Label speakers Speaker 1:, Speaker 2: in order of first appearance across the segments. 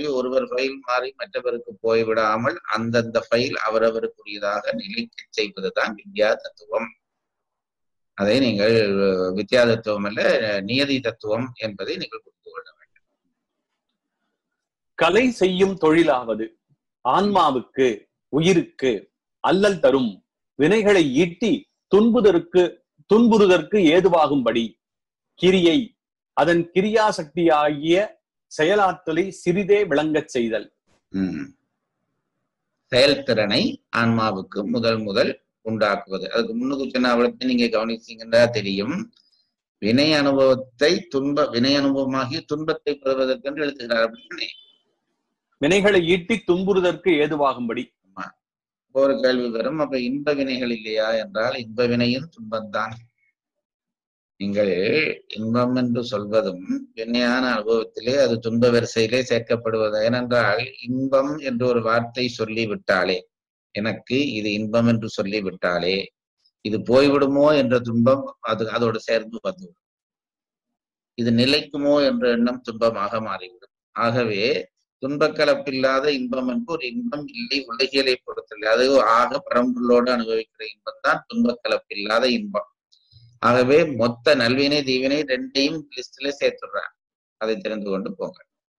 Speaker 1: சொல்லி ஒருவர் ஃபைல் மாறி மற்றவருக்கு போய்விடாமல் அந்தந்த ஃபைல் அவரவருக்குரியதாக நிலைக்க செய்வதுதான் வித்யா தத்துவம் அதை நீங்கள் வித்யா தத்துவம் அல்ல நியதி தத்துவம் என்பதை நீங்கள் புரிந்து கொள்ள வேண்டும்
Speaker 2: கலை செய்யும் தொழிலாவது ஆன்மாவுக்கு உயிருக்கு அல்லல் தரும் வினைகளை ஈட்டி துன்புதற்கு துன்புறுதற்கு ஏதுவாகும்படி கிரியை அதன் கிரியாசக்தியாகிய செயலாற்றலை சிறிதே விளங்கச் செய்தல்
Speaker 1: ம். செயல்திறனை ஆன்மாவுக்கு முதல் முதல் உண்டாக்குவது அதுக்கு முன்னுக்கு சொன்ன அவளத்தை நீங்க கவனிச்சீங்கன்னா தெரியும் வினை அனுபவத்தை துன்ப வினை அனுபவமாகி துன்பத்தை பெறுவதற்கென்று எழுதுகிறார் அப்படின்னு
Speaker 2: வினைகளை ஈட்டி துன்புறுதற்கு ஏதுவாகும்படி
Speaker 1: ஒரு கேள்வி வரும் அப்ப இன்ப வினைகள் இல்லையா என்றால் இன்ப வினையும் துன்பம்தான் நீங்கள் இன்பம் என்று சொல்வதும் வினையான அனுபவத்திலே அது துன்ப வரிசையிலே சேர்க்கப்படுவது ஏனென்றால் இன்பம் என்று ஒரு வார்த்தை சொல்லிவிட்டாலே எனக்கு இது இன்பம் என்று சொல்லிவிட்டாலே இது போய்விடுமோ என்ற துன்பம் அது அதோடு சேர்ந்து வந்துவிடும் இது நிலைக்குமோ என்ற எண்ணம் துன்பமாக மாறிவிடும் ஆகவே துன்பக்கலப்பில்லாத இன்பம் என்று ஒரு இன்பம் இல்லை உலகியலை பொறுத்தலை அது ஆக பரம்பொருளோடு அனுபவிக்கிற இன்பம் தான் துன்பக்கலப்பில்லாத இன்பம் ஆகவே மொத்த நல்வினை தீவினை ரெண்டையும் லிஸ்ட்ல சேர்த்துடுறாங்க அதை தெரிந்து கொண்டு போங்க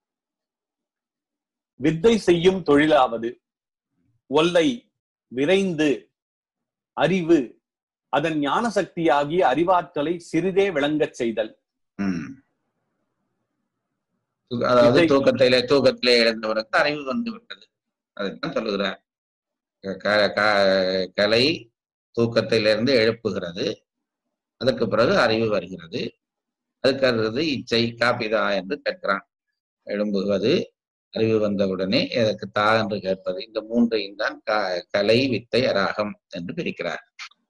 Speaker 2: வித்தை செய்யும் தொழிலாவது ஒல்லை விரைந்து அறிவு அதன் ஞான சக்தியாகிய அறிவாற்றலை சிறிதே விளங்கச் செய்தல்
Speaker 1: உம் து- அதாவது
Speaker 2: வித்தை-
Speaker 1: தூக்கத்திலே தூக்கத்திலே இழந்தவனுக்கு அறிவு வந்து விட்டது அதுதான் சொல்லுகிறார் க- க- கலை தூக்கத்திலிருந்து எழுப்புகிறது அதுக்கு பிறகு அறிவு வருகிறது அதுக்கு அடுத்தது இச்சை காப்பிதா என்று கேட்கிறான் எழும்புவது அறிவு வந்தவுடனே எதற்கு தா என்று கேட்பது இந்த மூன்றையும் தான் க- கலை வித்தை அராகம் என்று பிரிக்கிறார்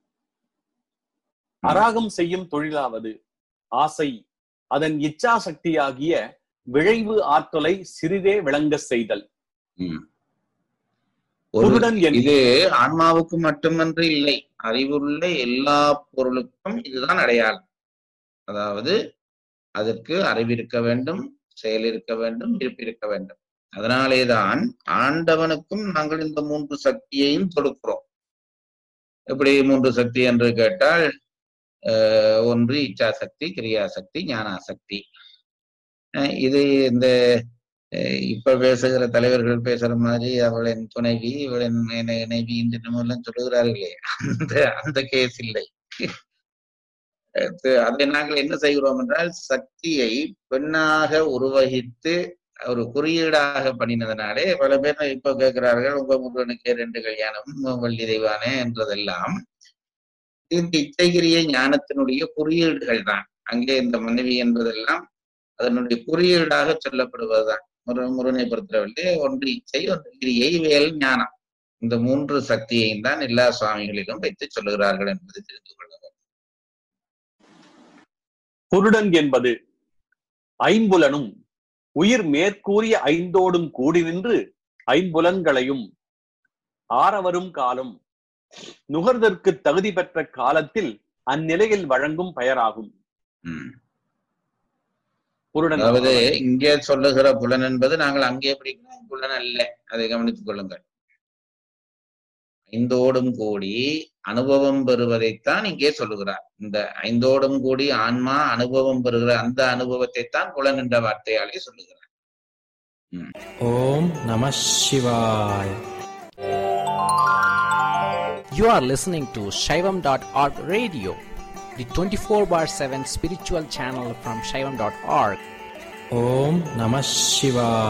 Speaker 2: அராகம் செய்யும் தொழிலாவது ஆசை அதன் இச்சா சக்தியாகிய விழைவு ஆற்றலை சிறிதே விளங்கச் செய்தல்
Speaker 1: ம். ஒரு
Speaker 2: குருடன் என்
Speaker 1: இது ஆன்மாவுக்கு மட்டுமன்று இல்லை அறிவுள்ள எல்லா பொருளுக்கும் இதுதான் அடையாளம் அதாவது அதற்கு அறிவிருக்க வேண்டும் செயல் இருக்க வேண்டும் இருப்பிருக்க வேண்டும் அதனாலேதான் ஆண்டவனுக்கும் நாங்கள் இந்த மூன்று சக்தியையும் கொடுக்கிறோம் எப்படி மூன்று சக்தி என்று கேட்டால் அஹ், ஒன்று இச்சாசக்தி கிரியாசக்தி ஞானாசக்தி அஹ், இது இந்த அஹ் இப்ப பேசுகிற தலைவர்கள் பேசுற மாதிரி அவள் என் துணைவி இவள் என் இணை- இணைவி என்று எல்லாம் சொல்லுகிறார்களே அந்த அந்த கேஸ் இல்லை அது அதை நாங்கள் என்ன செய்கிறோம் என்றால் சக்தியை பெண்ணாக உருவகித்து ஒரு குறியீடாக பண்ணினதுனாலே பல பேர் இப்ப கேட்கிறார்கள் உங்க முருகனுக்கு ரெண்டு கல்யாணம் வள்ளி தெய்வானே என்றதெல்லாம் இந்த இச்சைகிரிய ஞானத்தினுடைய குறியீடுகள் தான் அங்கே இந்த மனைவி என்பதெல்லாம் அதனுடைய குறியீடாக சொல்லப்படுவதுதான் முரு முருகனை பொறுத்தவரை ஒன்று இச்சை ஒன்று கிரியை வேல் ஞானம் இந்த மூன்று சக்தியையும் தான் எல்லா சுவாமிகளிலும் வைத்து சொல்லுகிறார்கள் என்பதை தெரிந்து கொள்ள வேண்டும்
Speaker 2: குருடன் என்பது ஐம்புலனும் உயிர் மேற்கூறிய ஐந்தோடும் கூடி நின்று ஐம்புலன்களையும் ஆரவரும் காலம் நுகர்தற்கு தகுதி பெற்ற காலத்தில் அந்நிலையில் வழங்கும் பெயராகும்
Speaker 1: ம்.
Speaker 2: குருடன்
Speaker 1: அதாவது இங்கே சொல்லுகிற புலன் என்பது நாங்கள் அங்கே பிடிக்கிறோம் புலன் அல்ல அதை கவனித்துக் கொள்ளுங்கள் ஐந்தோடும் கூடி அனுபவம் பெறுவதைத்தான் இங்கே சொல்லுகிறார் இந்த ஐந்தோடும் கூடி ஆன்மா அனுபவம் பெறுகிற அந்த அனுபவத்தை தான் புலன் என்ற வார்த்தையாலே சொல்லுகிறார்
Speaker 3: ஓம் நம சிவாய்
Speaker 4: You are listening to Shaivam.org radio, the 24 bar 7 spiritual channel from Shaivam.org.
Speaker 3: ஓம் நம சிவாய்